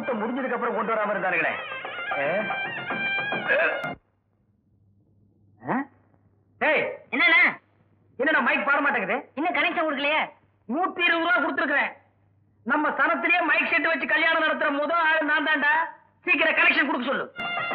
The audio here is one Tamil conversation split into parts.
முகூர்த்தம் முடிஞ்சதுக்கு அப்புறம் கொண்டு வராம இருந்தாருங்களே டேய் என்னண்ணா என்னடா மைக் பாட மாட்டேங்குது இன்னும் கனெக்ஷன் கொடுக்கலையே நூத்தி இருபது ரூபா கொடுத்துருக்கேன் நம்ம சனத்திலேயே மைக் செட் வச்சு கல்யாணம் நடத்துற முதல் ஆள் நான் தான்டா சீக்கிரம் கனெக்ஷன் கொடுக்க சொல்லு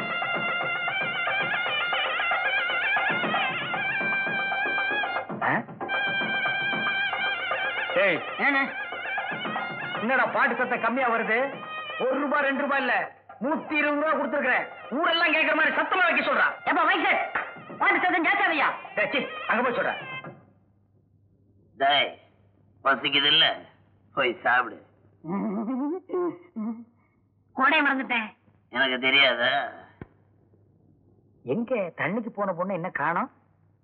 ஏய் என்னண்ணா என்னடா பாட்டு சத்தம் கம்மியா வருது ஒரு ரூபாய் ரெண்டு ரூபாய் இல்ல நூத்தி இருபது ரூபா கொடுத்துருக்கேன் ஊரெல்லாம் கேட்கற மாதிரி சத்தமா வைக்க சொல்றான் எப்ப மைக் செட் பாட்டு சத்தம் ஜாஸ்தியாவையா டேய், சீ, அங்க போய் சொல்றேன் டேய் பசிக்குது இல்ல போய் சாப்பிடு கோடைய மறந்துட்டேன் எனக்கு தெரியாத எங்க தண்ணிக்கு போன பொண்ணு என்ன காணோம்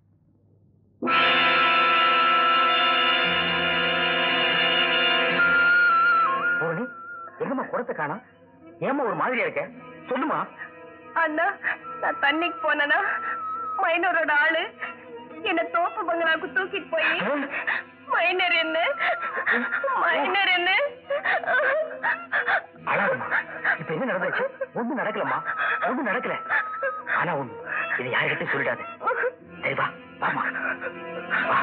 பூரணி எங்கம்மா குடத்தை காணோம் ஏமா ஒரு மாதிரியா இருக்க சொல்லுமா அண்ணா நான் தண்ணிக்கு போனேனா மைனரோட ஆளு என்ன தோப்பு பங்களாவுக்கு தூக்கிட்டு போய் மைனர் என்ன மைனர் என்ன அழாதம்மா இப்ப என்ன நடந்துச்சு ஒண்ணும் நடக்கலம்மா ஒண்ணும் நடக்கல ஆனா ஒண்ணு இது யாருக்கிட்டையும் சொல்லிடாது சரி வா வாமா வா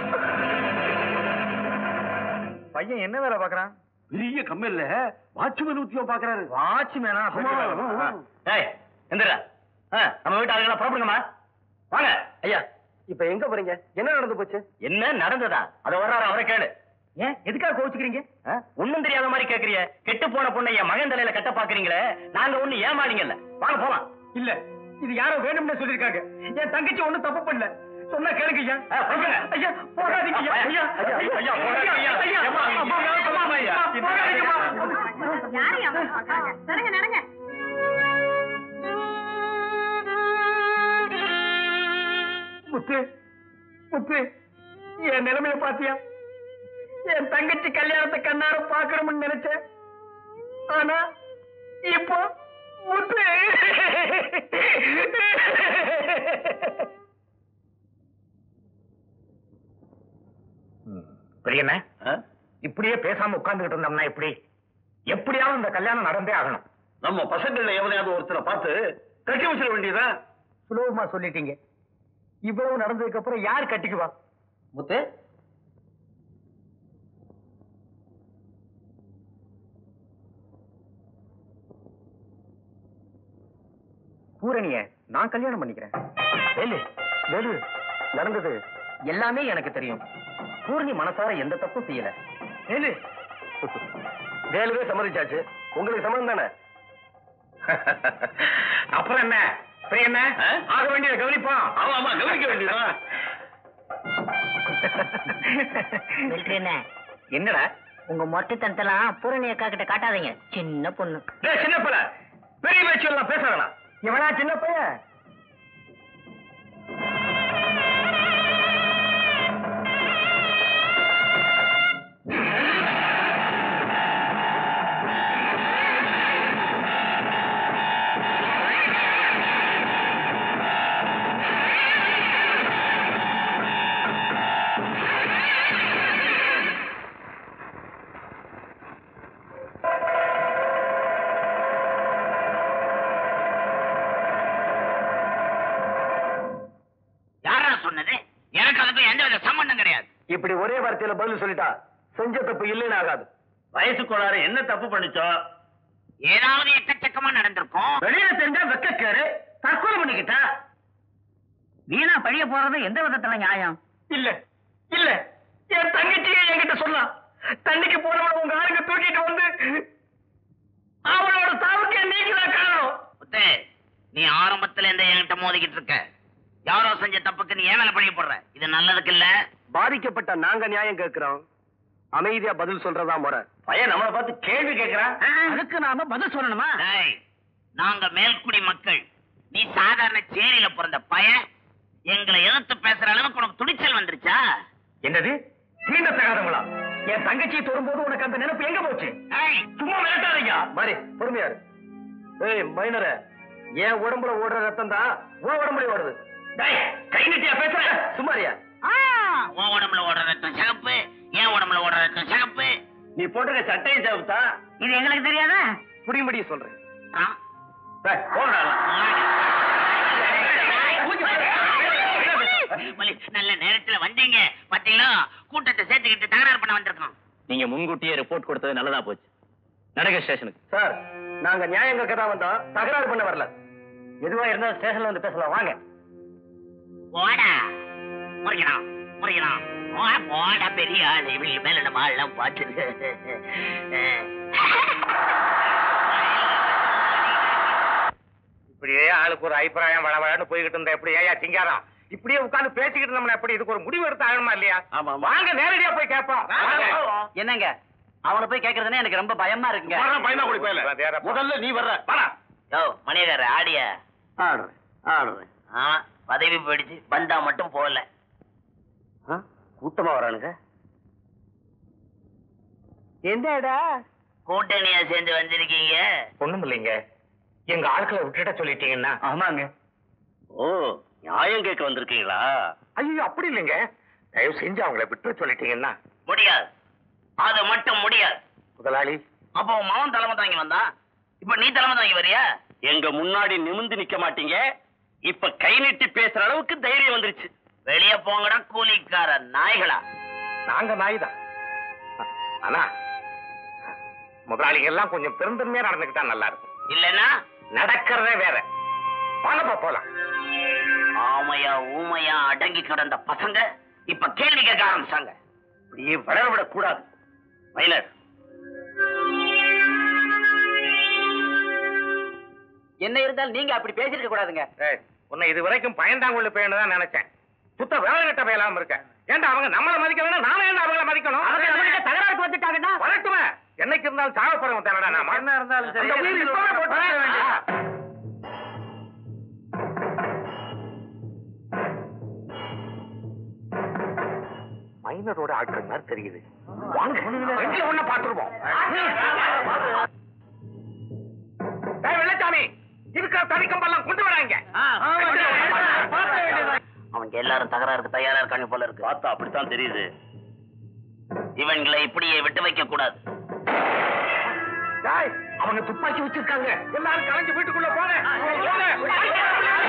பையன் என்ன வேலை பாக்குறான் பெரிய கம்பெனில வாட்ச்மேன் உத்தியோகம் பாக்குறாரு வாட்ச்மேனா ஆமா. ஏய் எந்திரா நம்ம வீட்டு ஆளுங்களா புறப்படுங்கம்மா வாங்க ஐயா இப்ப எங்க போறீங்க என்ன நடந்து போச்சு என்ன நடந்ததா அத வர்றாரு அவரை கேளு ஏன் எதுக்காக கோச்சுக்கிறீங்க ஒண்ணும் தெரியாத மாதிரி கேக்குறீங்க கெட்டு போன பொண்ணை என் மகன் தலையில கட்ட பாக்குறீங்களே நாங்க ஒண்ணு ஏமாளிங்கல்ல வாங்க போலாம் இல்ல இது யாரோ வேணும்னு சொல்லிருக்காங்க என் தங்கச்சி ஒண்ணும் தப்பு பண்ணல சொன்னா கேளுங்க ஐயா ஆ, சொல்லுங்க. ஐயா போகாதீங்க ஐயா ஐயா ஐயா, ஐயா, போகாதீங்க ஐயா. ஐயா ஏம்மா, அம்மா, அம்மா, அம்மா, ஐயா. போகாதீங்கம்மா. யாரையா நடங்க நடங்க முத்து முத்து என் நிலைமைய பாத்தியா என் தங்கச்சி கல்யாணத்தை கண்ணார பாக்கணும்னு நினைச்சேன் ஆனா இப்போ முத்து பிரியண்ண இப்படியே பேசாம உட்கார்ந்துகிட்டு இருந்தோம்னா எப்படி எப்படியாவது இந்த கல்யாணம் நடந்தே ஆகணும் நம்ம பசங்கள்ல எவனையாவது ஒருத்தரை பார்த்து கட்டி வச்சிட வேண்டியதா சுலபமா சொல்லிட்டீங்க இவ்வளவு நடந்ததுக்கு அப்புறம் யார் கட்டிக்குவா முத்து பூரணிய நான் கல்யாணம் பண்ணிக்கிறேன் வேலு வேலு நடந்தது எல்லாமே எனக்கு தெரியும் பூரணி மனசார எந்த தப்பும் செய்யல வேலு வேலுவே சம்மதிச்சாச்சு உங்களுக்கு சம்மதம் தானே அப்புறம் என்ன பெரிய என்ன ஆ? ஆக வேண்டியதை கவனிப்போம் ஆமா ஆமா கவனிக்க வேண்டியதா மிலிட்டரி என்ன என்னடா உங்க மொட்டைத்தனத்தெல்லாம் பூரணி அக்கா கிட்ட காட்டாதீங்க சின்ன பொண்ணு டேய் சின்ன பிள்ளை பெரிய பேச்சு எல்லாம் பேச வேணாம் இவனா சின்ன பையன் யாரா சொன்னது எனக்கு அதுக்கு எந்த வித சம்பந்தம் கிடையாது இப்படி ஒரே வார்த்தையில பதில் சொல்லிட்டா செஞ்ச தப்பு இல்லைன்னு ஆகாது வயசு கோளாறு என்ன தப்பு பண்ணிச்சோ ஏதாவது எக்கச்சக்கமா நடந்திருக்கும் வெளியில தெரிஞ்சா வெக்கக்காரு தற்கொலை பண்ணிக்கிட்டா வீணா பழிய போறது எந்த விதத்துல நியாயம் இல்ல இல்ல என் தங்கச்சியை என்கிட்ட சொல்லலாம் தண்ணிக்கு போனவன உங்க ஆளுங்க தூக்கிட்டு வந்து அவளோட சாவுக்கு நீங்க தான் காரணம் முத்து நீ ஆரம்பத்துல இருந்து என்கிட்ட மோதிக்கிட்டு இருக்க யாரோ செஞ்ச தப்புக்கு நீ ஏன் மேல பழி போடுற இது நல்லதுக்கு இல்ல பாதிக்கப்பட்ட நாங்க நியாயம் கேட்கிறோம் அமைதியா பதில் சொல்றதா முறை பையன் நம்மளை பார்த்து கேள்வி கேட்கிறான் அதுக்கு நாம பதில் சொல்லணுமா டேய், நாங்க மேல்குடி மக்கள் நீ சாதாரண சேரியில பிறந்த பையன் எங்களை எதிர்த்து பேசுற அளவுக்கு உனக்கு துணிச்சல் வந்துருச்சா என்னது தீண்ட தகாதவங்களா என் தங்கச்சியை தொடும்போது உனக்கு அந்த நினைப்பு எங்க போச்சு டேய், சும்மா மிரட்டாதீங்க மாதிரி பொறுமையாரு ஏய் மைனர என் உடம்புல ஓடுற ரத்தம் தான் உன் உடம்புல ஓடுது டேய் கை நீட்டியா பேசுற சும்மாரியா உன் உடம்புல ஓடுற ரத்தம் சிகப்பு என் உடம்புல ஓடுற ரத்தம் சிகப்பு நீ போட்டுக்க சட்டையும் சேவத்தா இது எங்களுக்கு தெரியாதா புரியும்படி சொல்றேன் ஆ. டேய், போடா. வலி, நல்ல நேரத்துல வந்தீங்க பாத்தீங்களா கூட்டத்தை சேர்த்துக்கிட்டு தகராறு பண்ண வந்திருக்கோம் நீங்க முன்கூட்டியே ரிப்போர்ட் கொடுத்தது நல்லதா போச்சு நடக ஸ்டேஷனுக்கு சார் நாங்க நியாயம் கேட்க தான் வந்தோம் தகராறு பண்ண வரல எதுவா இருந்தா ஸ்டேஷன்ல வந்து பேசலாம் வாங்க போடா முறைக்கணும் முறைக்கணும் போ, போடா பெரிய ஆள் இவங்க மேல நம்ம ஆள்லாம் பார்த்துருக்கு இப்படியே ஆளுக்கு ஒரு அபிப்பிராயம் வள வளன்னு போய்கிட்டு இருந்தா எப்படி ஏயா சிங்காரம் இப்படியே உட்கார்ந்து பேசிக்கிட்டு இருந்தோம்னா எப்படி இதுக்கு ஒரு முடிவு எடுத்து ஆகணுமா இல்லையா ஆமா, ஆமா. வாங்க நேரடியா போய் கேட்போம் வாங்க. என்னங்க அவனை போய் கேக்குறதுனே எனக்கு ரொம்ப பயமா இருக்குங்க வர்றேன், பயந்தா கூடி போயிடல. முதல்ல நீ வர்ற வாடா. யோ மணியக்கார ஆடிய ஆடுறேன் ஆடுறேன் ஆமா பதவி போயிடுச்சு பந்தா மட்டும் போகல கூட்டமா வரானுங்க என்னடா கூட்டணியா சேர்ந்து வந்திருக்கீங்க ஒண்ணும் இல்லைங்க எங்க ஆட்களை விட்டுட்ட சொல்லிட்டீங்கன்னா ஆமாங்க ஓ நியாயம் கேட்க வந்திருக்கீங்களா ஐயோ அப்படி இல்லைங்க தயவு செஞ்சு அவங்கள விட்டு சொல்லிட்டீங்கன்னா முடியாது அது மட்டும் முடியாது முதலாளி அப்போ உன் மகன் தலைமை தாங்கி வந்தான் இப்ப நீ தலைமை தாங்கி வரியா எங்க முன்னாடி நிமிந்து நிக்க மாட்டீங்க இப்ப கை நீட்டி பேசுற அளவுக்கு தைரியம் வந்துருச்சு வெளிய போங்கடா கூலிக்கார நாய்களா நாங்க நாய் தான் ஆனா முதலாளிகள் எல்லாம் கொஞ்சம் பெருந்தன்மையா நடந்துக்கிட்டா நல்லா இருக்கும் இல்லன்னா நடக்கிறதே வேற வாங்கப்பா போலாம் ஆமையா ஊமையா அடங்கி கிடந்த பசங்க இப்ப கேள்வி கேட்க ஆரம்பிச்சாங்க இப்படியே வளரவிடக் கூடாது மைனர் என்ன இருந்தாலும் நீங்க அப்படி பேசிருக்க கூடாதுங்க ஏய், உன்னை இது வரைக்கும் பயந்தாங்குள்ள பேன்னு தான் நினைச்சேன் சுத்த வேலை கட்ட பேலாம இருக்க ஏன்டா அவங்க நம்மள மதிக்க வேணும் நாம ஏன்டா அவங்கள மதிக்கணும் அவங்க நம்மகிட்ட தகராறுக்கு வந்துட்டாங்கன்னா வரட்டுமே என்னைக்கு இருந்தாலும் சாக போறவன் தானடா நாம என்ன இருந்தாலும் சரி. போட்டு வைக்க வேண்டியதா? மைனரோட ஆட்கள் மாதிரி தெரியுது வாங்க ரெண்டுல ஒண்ண பாத்துருவோம் ஏய், வெள்ளச்சாமி இருக்கிற தனிக்கம்பெல்லாம் கொண்டு வராங்க அவங்க எல்லாரும் தகராறுக்கு தயாரா இருக்காங்க போல இருக்கு பார்த்தா அப்படித்தான் தெரியுது இவங்களை இப்படியே விட்டு வைக்க கூடாது டேய், அவங்க துப்பாக்கி வச்சிருக்காங்க எல்லாரும் கலைஞ்சு வீட்டுக்குள்ள போங்க போங்க.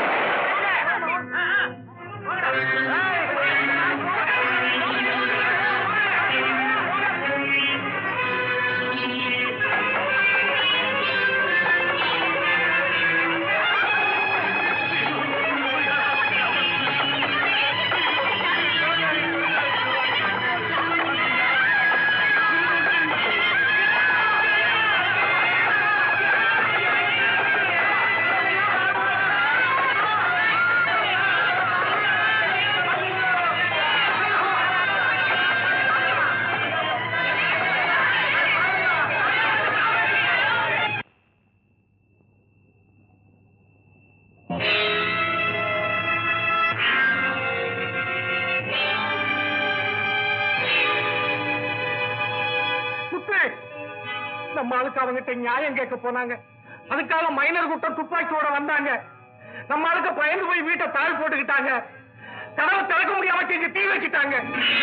குத்து நம்ம ஆளுக்கு அவங்கிட்ட நியாயம் கேட்க போனாங்க அதுக்காக மைனர் கூட்டம் துப்பாக்கியோட வந்தாங்க நம்ம ஆளுக்கு பயந்து போய் வீட்டை தாழ் போட்டுக்கிட்டாங்க கதவை திறக்க முடியாம இங்க தீ வச்சுட்டாங்க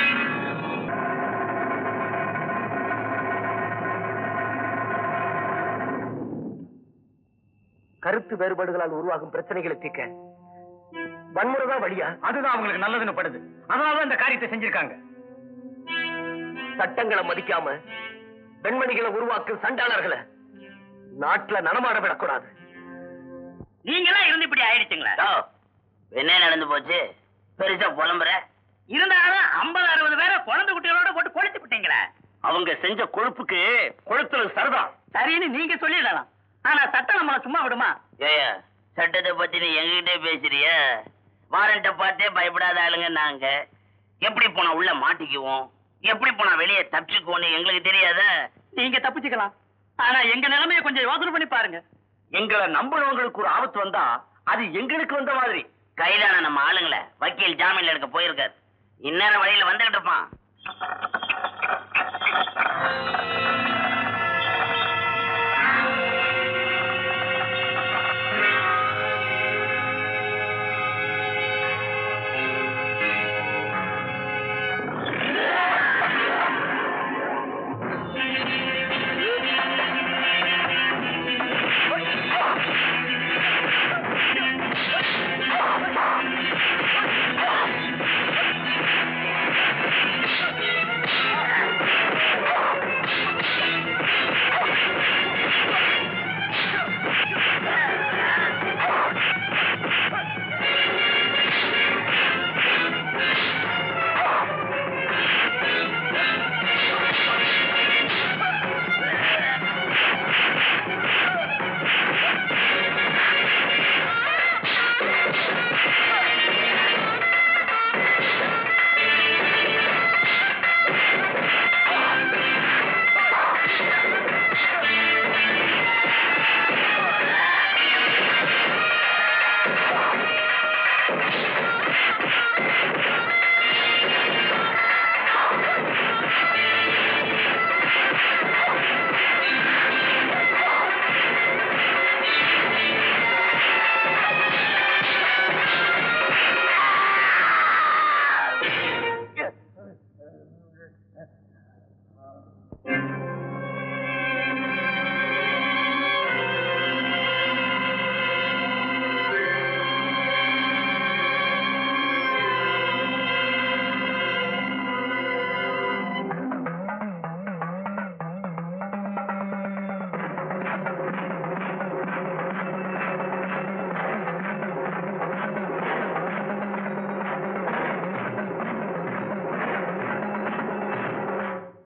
கருத்து வேறுபாடுகளால் உருவாகும் பிரச்சனைகளை தீர்க்க வன்முறை தான் வழியா அதுதான் அவங்களுக்கு நல்லதுன்னு படுது அதனாலதான் இந்த காரியத்தை செஞ்சிருக்காங்க சட்டங்களை மதிக்காம பெண்மணிகளை உருவாக்கும் சண்டாளர்களை நாட்டுல நடமாட விடக்கூடாது நீங்களாம் இருந்து இப்படி ஆயிடுச்சுங்களா என்ன நடந்து போச்சு பெருசா புலம்புற இருந்தாலும் ஐம்பது அறுபது பேரை குழந்தை குட்டிகளோட போட்டு கொளுத்து விட்டீங்களா அவங்க செஞ்ச கொழுப்புக்கு கொளுத்துறது சரிதான் சரின்னு நீங்க சொல்லிடலாம் ஆனா சட்டம் நம்மள சும்மா விடுமா ஏயா சட்டத்தை பத்தி நீ எங்ககிட்ட பேசுறிய வாரண்ட பார்த்தே பயப்படாத ஆளுங்க நாங்க எப்படி போனா உள்ள மாட்டிக்குவோம் எப்படி போனா வெளியே தப்பிச்சுக்குவோம்னு எங்களுக்கு தெரியாத நீங்க தப்பிச்சுக்கலாம் ஆனா எங்க நிலைமைய கொஞ்சம் யோசனை பண்ணி பாருங்க எங்களை நம்பினவங்களுக்கு ஒரு ஆபத்து வந்தா அது எங்களுக்கு வந்த மாதிரி கைதான நம்ம ஆளுங்களை வக்கீல் ஜாமீன்ல எடுக்க போயிருக்காரு இந்நேரம் வழியில வந்துகிட்டு இருப்பான்